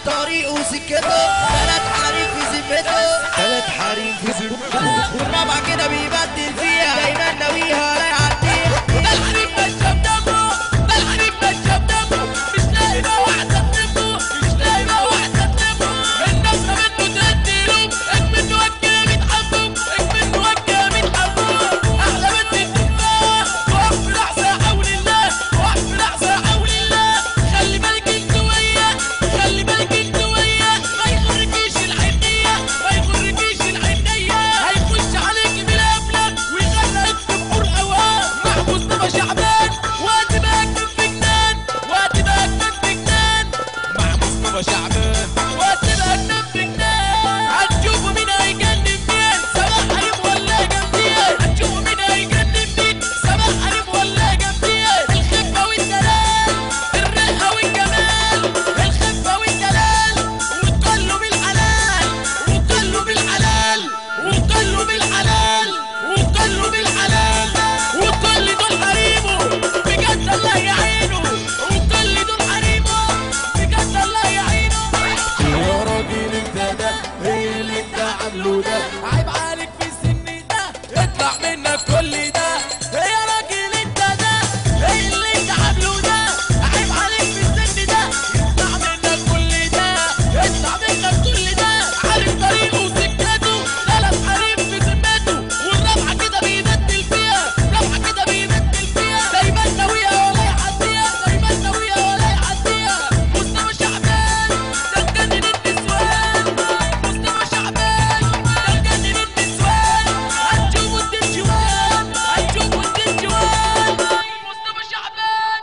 طريقه وسكته ثلاث حريم في ذمته ثلاث حريم في ذمته والرابعة كده بيبدل فيها دايما ناويها لا يعديها ده الحريم ماشيه بدمه ده الحريم ماشيه بدمه مش لاقي بقى واحده تلمه مش لاقي بقى واحده تلمه الناس منه تديله اكمل وجه بيتحبه اكمل وجه بيتحبه احلى بنت التفاح وقف في لحظه حول الله وقف في لحظه حول الله خلي بالك انت وياه خلي بالك انت وياه ما يغركيش الحنيه ما يغركيش الحنيه هيخش عليك بالافلام ويغرقك في بحور اوهام مع مصطفى شعبان وقت ما اكتب في جنان وقت ما اكتب في جنان مع مصطفى شعبان وقت ما اكتب في جنان هتشوفوا مين هيجنن مين سماح حريم ولا جامدين هتشوفوا مين هيجنن مين سماح حريم ولا جامدين الخفه والدلال الرقه والجمال الخفه والدلال وكله بالحلال وكله بالحلال وكله بالحلال وكله بالحلال وكل دول حريمه بجد الله يعينه وكل دول حريمه بجد الله يعينه يا راجل انت ده ايه اللي انت عامله ده عيب عليك في السن ده اطلع منك كل ده يا راجل انت ده ايه اللي انت عامله ده عيب عليك في السن ده اطلع منك كل ده اطلع منك كل ده عارف طريقه وسكته ثلاث حريم في ذمته والرابعه كده بيبدل فيها رابعه كده بيبدل فيها دايما ناويه ولا يعديها دايما ناويه ولا يعديها مصطفى شعبان ده اتجنن النسوان مصطفى شعبان ده اتجنن النسوان هتشوفوا الدنجوان هتشوفوا الدنجوان مصطفى شعبان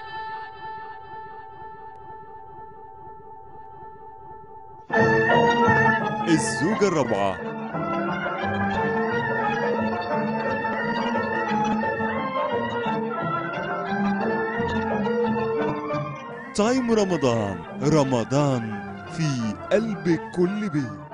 الزوجة الرابعة تايم رمضان رمضان في قلب كل بيت